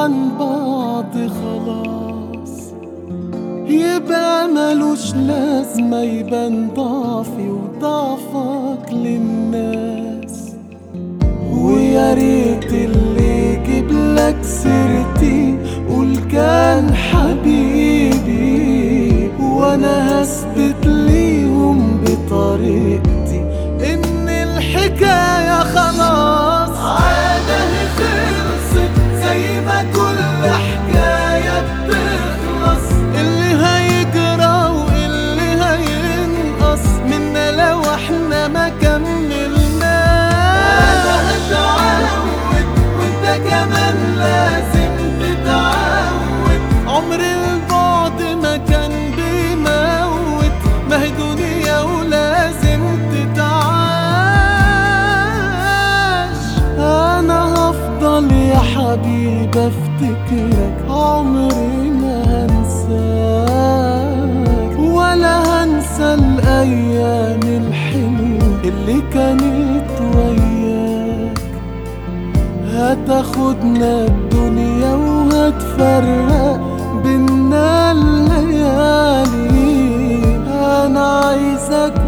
عن بعض خلاص يبقى ملوش لازمة يبان ضعفي وضعفك للناس ويا ريت اللي يجيب لك سيرتي قول كان حبيبي وانا هثبت ليهم بطريقتي ان الحكاية خلاص عادة خلصت زي ما كل حكاية بتخلص اللي هيجرى واللي هينقص منا لو احنا ما كملناش انا هتعود وانت كمان لازم تتعود عمر البعد ما كان بيموت ما هي دنيا ولازم تتعاش انا هفضل يا حبيبي افتكرك عمري ما هنساك ولا هنسى الايام الحلوه اللي كانت وياك هتاخدنا الدنيا وهتفرق بينا الليالي انا عايزك